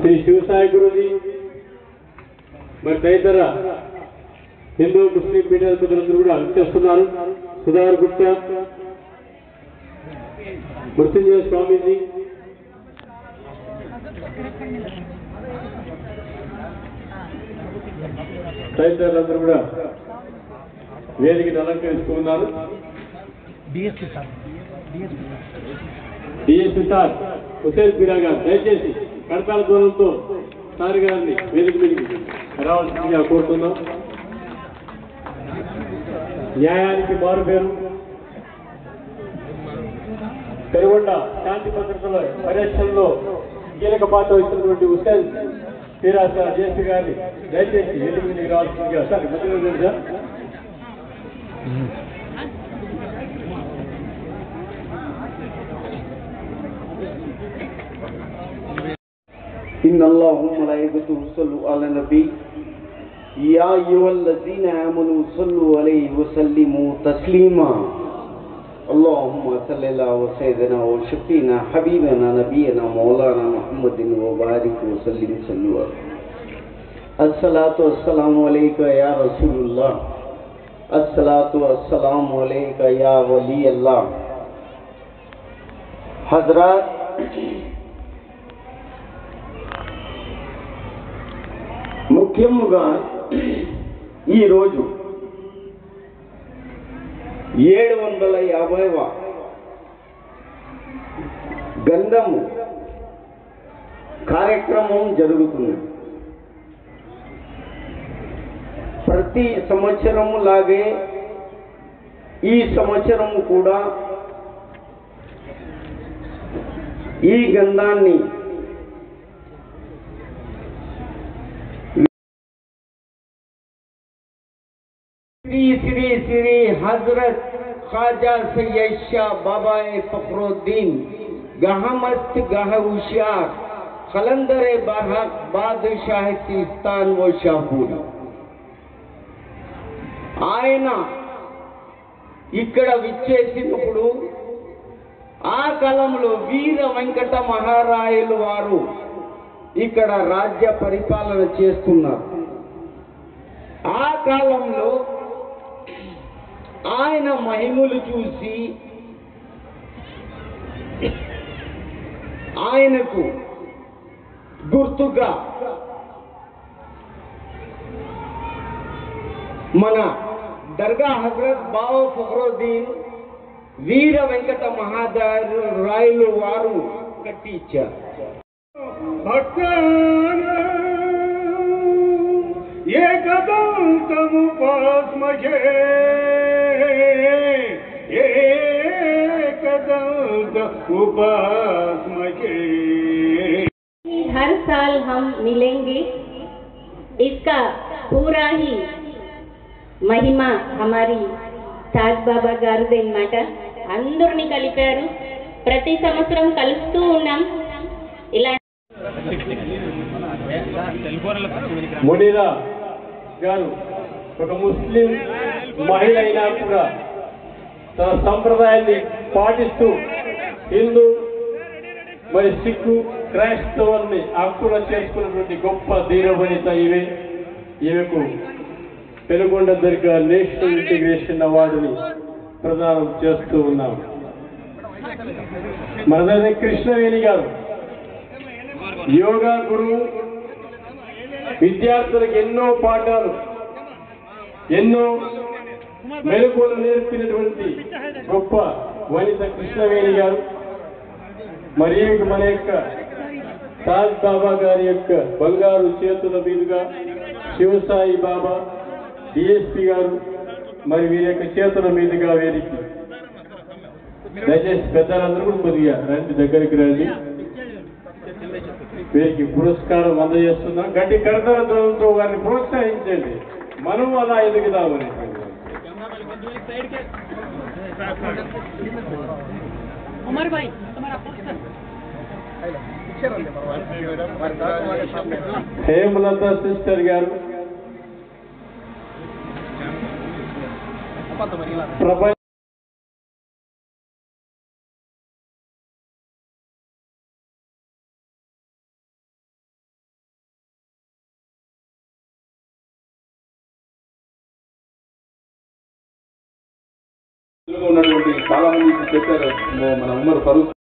శ్రీ శివసాయి గురుజీ మరి తదితర హిందూ ముస్లిం మీడియా ప్రజలందరూ కూడా చేస్తున్నారు సుధాకర్ గుప్తా మృత్యుంజయ స్వామీజీ తదితరులందరూ కూడా వేదికను అలంకరిస్తూ ఉన్నారు DSP sir DSP sir DSP sir Hussain Peera గారు దయచేసి కడతాల దూరంతో సార్ గారిని వేదిక మీదకి రావాల్సిందిగా కోరుతున్నాం న్యాయానికి మారు పేరు పెరుగొండ శాంతి భద్రతల పరిరక్షణలో కీలక పాత్ర వహిస్తున్నటువంటి హుసేన్ పీరా సార్ జేసీ గారిని దయచేసి వేదిక మీదకి రావాల్సిందిగా సార్ మధ్యలో సార్ إن الله وملائكته يصلوا على النبي يا أيها الذين آمنوا صلوا عليه وسلموا تسليما اللهم صل على سيدنا وشفينا حبيبنا نبينا مولانا محمد وبارك وسلم صلوا عليه الصلاة والسلام عليك يا رسول الله الصلاة والسلام عليك يا ولي الله حضرات ముఖ్యముగా ఈరోజు ఏడు వందల యాభైవ గంధము కార్యక్రమం జరుగుతుంది ప్రతి సంవత్సరము లాగే ఈ సంవత్సరము కూడా ఈ గంధాన్ని श्री श्री श्री हजरत ख्वाजा सैयद शाह बाबा फखरुद्दीन गहमस्त गह उशियार कलंदर बरहक बादशाह सिस्तान व షాపూరి ఆయన ఇక్కడ విచ్చేసినప్పుడు ఆ కాలంలో వీర వెంకట మహారాయలు వారు ఇక్కడ రాజ్య పరిపాలన చేస్తున్నారు ఆ కాలంలో ఆయన మహిమలు చూసి ఆయనకు గుర్తుగా మన దర్గా హజరత్ బావ ఫఖరుద్దీన్ వీర వెంకట మహాదారు రాయలు వారు కట్టి ఇచ్చారు ఏకదంతముపాస్మహే ఏకదంత ఉపాస్మహే हर साल हम मिलेंगे इसका पूरा ही మహిమ హమారి తాజ్ బాబా గారిది అనమాట అందరిని కలిపారు ప్రతి సంవత్సరం కలుస్తూ ఉన్నాం ఇలా మునీరా గారు ఒక ముస్లిం మహిళ అయినా కూడా తన సంప్రదాయాన్ని పాటిస్తూ హిందూ మరి సిక్కు క్రైస్తవాన్ని ఆకుల చేసుకున్నటువంటి గొప్ప ధీరవనిత ఈమె ఈమెకు పెనుగొండ దర్గా నేషనల్ ఇంటిగ్రేషన్ అవార్డుని ప్రదానం చేస్తూ ఉన్నాం మనదైన కృష్ణవేణి గారు యోగా గురువు విద్యార్థులకు ఎన్నో పాఠాలు ఎన్నో మెలకువలు నేర్పినటువంటి గొప్ప వనిత కృష్ణవేణి గారు మరి ఈమెకు మన యొక్క తాజ్ బాబా గారి యొక్క బంగారు చేతుల మీదుగా శివసాయి బాబా డిఎస్పి గారు మరి వీరి యొక్క చేతుల మీదుగా వీరికి దయచేసి పెద్దలందరూ కూడా కొద్దిగా రండి దగ్గరికి రండి వీరికి పురస్కారం అందజేస్తున్నాం గట్టి కడతల దూరంతో వారిని ప్రోత్సహించండి మనం అలా ఎదుగుదామని उमर भाई तुम्हारा पोस्टर హేమలత సిస్టర్ గారు ప్రపంచ ఉన్నటువంటి చాలా మంది ఇప్పుడు చెప్పారు మన ఉమర్ ఫరూక్